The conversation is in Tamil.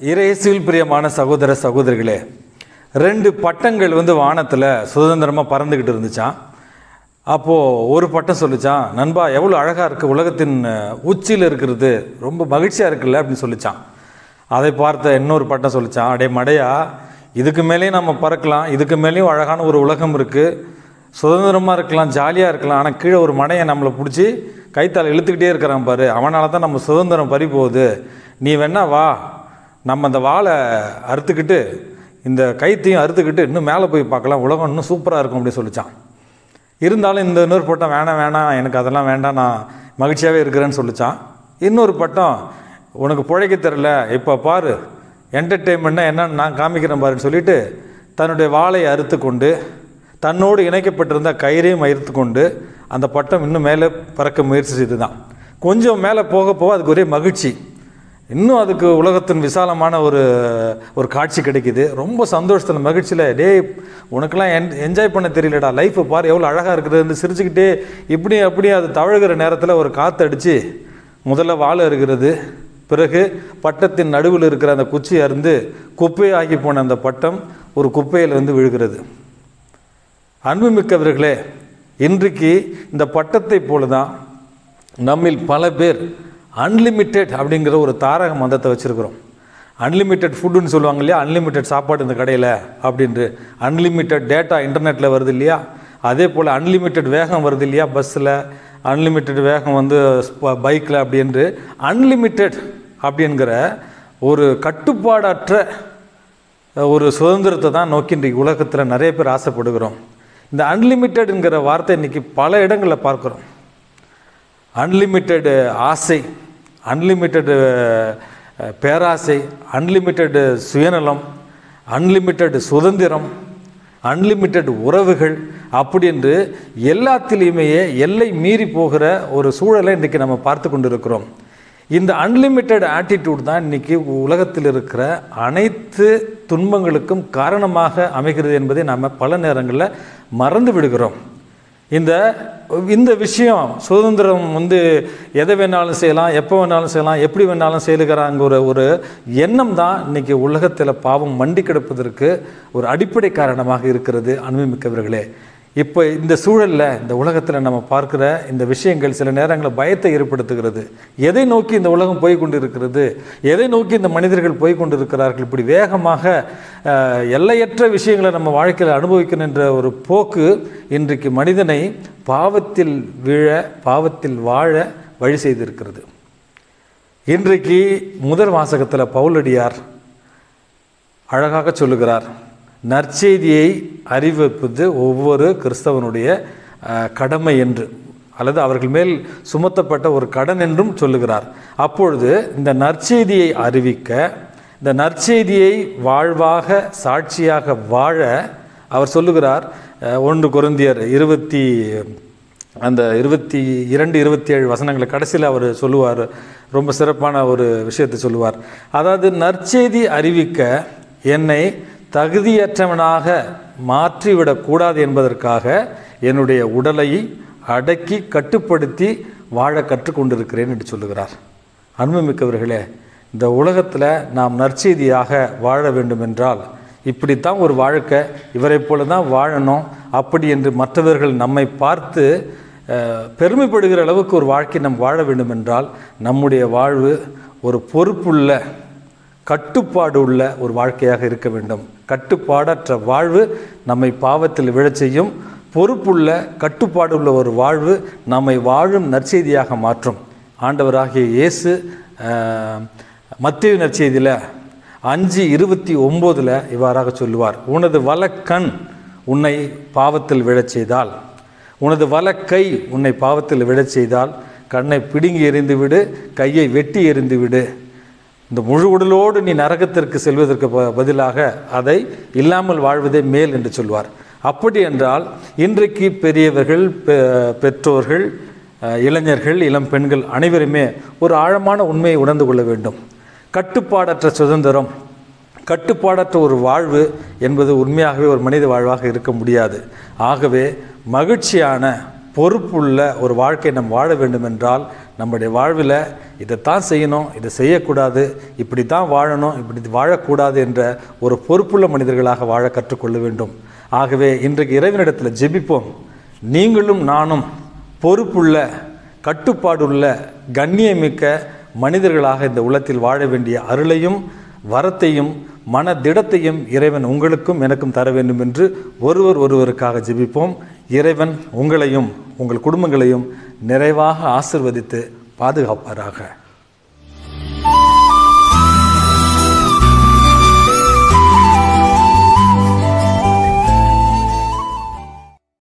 இறையேசுவில் பிரியமான சகோதர சகோதரிகளே ரெண்டு பட்டங்கள் வந்து வானத்தில் சுதந்திரமாக பறந்துக்கிட்டு இருந்துச்சான் அப்போது ஒரு பட்டம் சொல்லிச்சான் நண்பா எவ்வளோ அழகாக இருக்குது உலகத்தின் உச்சியில் இருக்கிறது ரொம்ப மகிழ்ச்சியாக இருக்குல்ல அப்படின்னு சொல்லிச்சான் அதை பார்த்த இன்னொரு பட்டம் சொல்லிச்சான் அடே மடையா இதுக்கு மேலேயும் நம்ம பறக்கலாம் இதுக்கு மேலேயும் அழகான ஒரு உலகம் இருக்குது சுதந்திரமாக இருக்கலாம் ஜாலியாக இருக்கலாம் ஆனால் கீழே ஒரு மடையை நம்மளை பிடிச்சி கைத்தால் இழுத்துக்கிட்டே இருக்கிறான் பாரு அவனால தான் நம்ம சுதந்திரம் பறி போகுது நீ வேணா வா நம்ம அந்த வாழை அறுத்துக்கிட்டு இந்த கைத்தையும் அறுத்துக்கிட்டு இன்னும் மேலே போய் பார்க்கலாம் உலகம் இன்னும் சூப்பராக இருக்கும் அப்படின்னு சொல்லிச்சான் இருந்தாலும் இந்த இன்னொரு பட்டம் வேணாம் வேணாம் எனக்கு அதெல்லாம் வேண்டாம் நான் மகிழ்ச்சியாகவே இருக்கிறேன்னு சொல்லிச்சான் இன்னொரு பட்டம் உனக்கு பிழைக்க தெரில இப்போ பாரு என்டர்டெயின்மெண்ட்னா என்னன்னு நான் காமிக்கிறேன் பாருன்னு சொல்லிட்டு தன்னுடைய வாளை அறுத்து கொண்டு தன்னோடு இணைக்கப்பட்டிருந்த கயிறையும் அறுத்து கொண்டு அந்த பட்டம் இன்னும் மேலே பறக்க முயற்சி செய்து தான் கொஞ்சம் மேலே போக போக அதுக்கு ஒரே மகிழ்ச்சி இன்னும் அதுக்கு உலகத்தின் விசாலமான ஒரு ஒரு காட்சி கிடைக்குது ரொம்ப சந்தோஷத்தில் மகிழ்ச்சியில் டேய் உனக்கெல்லாம் என் என்ஜாய் பண்ண தெரியலடா லைஃப்பை பாரு எவ்வளோ அழகாக இருக்குதுன்னு சிரிச்சுக்கிட்டே இப்படி அப்படி அது தவழுகிற நேரத்தில் ஒரு காற்று அடித்து முதல்ல வாழை இருக்கிறது பிறகு பட்டத்தின் நடுவில் இருக்கிற அந்த குச்சி அருந்து குப்பையாகி போன அந்த பட்டம் ஒரு குப்பையில் வந்து விழுகிறது அன்புமிக்கவர்களே இன்றைக்கு இந்த பட்டத்தை போல தான் நம்மில் பல பேர் அன்லிமிட்டெட் அப்படிங்கிற ஒரு தாரக மந்தத்தை வச்சுருக்கிறோம் அன்லிமிட்டெட் ஃபுட்டுன்னு சொல்லுவாங்க இல்லையா அன்லிமிட்டெட் சாப்பாடு இந்த கடையில் அப்படின்ட்டு அன்லிமிட்டெட் டேட்டா இன்டர்நெட்டில் வருது இல்லையா அதே போல் அன்லிமிட்டெட் வேகம் வருது இல்லையா பஸ்ஸில் அன்லிமிட்டெட் வேகம் வந்து பைக்கில் அப்படின்று அன்லிமிட்டெட் அப்படிங்கிற ஒரு கட்டுப்பாடற்ற ஒரு சுதந்திரத்தை தான் நோக்கி இன்றைக்கு உலகத்தில் நிறைய பேர் ஆசைப்படுகிறோம் இந்த அன்லிமிட்டெட்ங்கிற வார்த்தை இன்றைக்கி பல இடங்களில் பார்க்குறோம் அன்லிமிட்டெடு ஆசை அன்லிமிட்டெடு பேராசை அன்லிமிட்டெடு சுயநலம் அன்லிமிட்டெடு சுதந்திரம் அன்லிமிட்டெட் உறவுகள் அப்படி என்று எல்லாத்திலையுமே எல்லை மீறி போகிற ஒரு சூழலை இன்றைக்கி நம்ம பார்த்து கொண்டிருக்கிறோம் இந்த அன்லிமிட்டெட் ஆட்டிடியூட் தான் இன்றைக்கி உலகத்தில் இருக்கிற அனைத்து துன்பங்களுக்கும் காரணமாக அமைகிறது என்பதை நாம் பல நேரங்களில் மறந்து விடுகிறோம் இந்த இந்த விஷயம் சுதந்திரம் வந்து எதை வேணாலும் செய்யலாம் எப்போ வேணாலும் செய்யலாம் எப்படி வேணாலும் செய்யலுகிறாங்கிற ஒரு எண்ணம் தான் இன்றைக்கி உலகத்தில் பாவம் மண்டி கிடப்பதற்கு ஒரு அடிப்படை காரணமாக இருக்கிறது அனுபவமிக்கவர்களே இப்போ இந்த சூழலில் இந்த உலகத்தில் நம்ம பார்க்குற இந்த விஷயங்கள் சில நேரங்களில் பயத்தை ஏற்படுத்துகிறது எதை நோக்கி இந்த உலகம் போய் கொண்டு இருக்கிறது எதை நோக்கி இந்த மனிதர்கள் போய் கொண்டு இருக்கிறார்கள் இப்படி வேகமாக எல்லையற்ற விஷயங்களை நம்ம வாழ்க்கையில் அனுபவிக்கணும் என்ற ஒரு போக்கு இன்றைக்கு மனிதனை பாவத்தில் விழ பாவத்தில் வாழ வழி செய்திருக்கிறது இன்றைக்கு முதல் வாசகத்தில் பவுலடியார் அழகாக சொல்லுகிறார் நற்செய்தியை அறிவிப்பது ஒவ்வொரு கிறிஸ்தவனுடைய கடமை என்று அல்லது அவர்கள் மேல் சுமத்தப்பட்ட ஒரு கடன் என்றும் சொல்லுகிறார் அப்பொழுது இந்த நற்செய்தியை அறிவிக்க இந்த நற்செய்தியை வாழ்வாக சாட்சியாக வாழ அவர் சொல்லுகிறார் ஒன்று குருந்தியர் இருபத்தி அந்த இருபத்தி இரண்டு இருபத்தி ஏழு வசனங்களை கடைசியில் அவர் சொல்லுவார் ரொம்ப சிறப்பான ஒரு விஷயத்தை சொல்லுவார் அதாவது நற்செய்தி அறிவிக்க என்னை தகுதியற்றவனாக மாற்றிவிடக்கூடாது என்பதற்காக என்னுடைய உடலை அடக்கி கட்டுப்படுத்தி வாழ கற்றுக்கொண்டிருக்கிறேன் என்று சொல்லுகிறார் அன்புமிக்கவர்களே இந்த உலகத்தில் நாம் நற்செய்தியாக வாழ வேண்டும் என்றால் இப்படித்தான் ஒரு வாழ்க்கை இவரை போல தான் வாழணும் அப்படி என்று மற்றவர்கள் நம்மை பார்த்து பெருமைப்படுகிற அளவுக்கு ஒரு வாழ்க்கை நம் வாழ வேண்டும் என்றால் நம்முடைய வாழ்வு ஒரு பொறுப்புள்ள கட்டுப்பாடு உள்ள ஒரு வாழ்க்கையாக இருக்க வேண்டும் கட்டுப்பாடற்ற வாழ்வு நம்மை பாவத்தில் விழச் செய்யும் பொறுப்புள்ள கட்டுப்பாடு உள்ள ஒரு வாழ்வு நம்மை வாழும் நற்செய்தியாக மாற்றும் ஆண்டவராகிய இயேசு மத்திய நற்செய்தியில் அஞ்சு இருபத்தி ஒம்போதில் இவ்வாறாக சொல்லுவார் உனது வலக்கண் உன்னை பாவத்தில் விழச் செய்தால் உனது வலக்கை உன்னை பாவத்தில் விழச் செய்தால் கண்ணை பிடுங்கி எறிந்து விடு கையை வெட்டி எறிந்து விடு இந்த முழு உடலோடு நீ நரகத்திற்கு செல்வதற்கு பதிலாக அதை இல்லாமல் வாழ்வதே மேல் என்று சொல்வார் அப்படி என்றால் இன்றைக்கு பெரியவர்கள் பெற்றோர்கள் இளைஞர்கள் இளம் பெண்கள் அனைவருமே ஒரு ஆழமான உண்மையை உணர்ந்து கொள்ள வேண்டும் கட்டுப்பாடற்ற சுதந்திரம் கட்டுப்பாடற்ற ஒரு வாழ்வு என்பது உண்மையாகவே ஒரு மனித வாழ்வாக இருக்க முடியாது ஆகவே மகிழ்ச்சியான பொறுப்புள்ள ஒரு வாழ்க்கை நாம் வாழ வேண்டும் என்றால் நம்முடைய வாழ்வில் இதைத்தான் செய்யணும் இதை செய்யக்கூடாது இப்படி தான் வாழணும் இப்படி வாழக்கூடாது என்ற ஒரு பொறுப்புள்ள மனிதர்களாக வாழ கற்றுக்கொள்ள வேண்டும் ஆகவே இன்றைக்கு இறைவனிடத்தில் ஜெபிப்போம் நீங்களும் நானும் பொறுப்புள்ள கட்டுப்பாடுள்ள கண்ணியமிக்க மனிதர்களாக இந்த உலகத்தில் வாழ வேண்டிய அருளையும் வரத்தையும் மன திடத்தையும் இறைவன் உங்களுக்கும் எனக்கும் தர வேண்டும் என்று ஒருவர் ஒருவருக்காக ஜெபிப்போம் இறைவன் உங்களையும் உங்கள் குடும்பங்களையும் நிறைவாக ஆசிர்வதித்து பாதுகாப்பாராக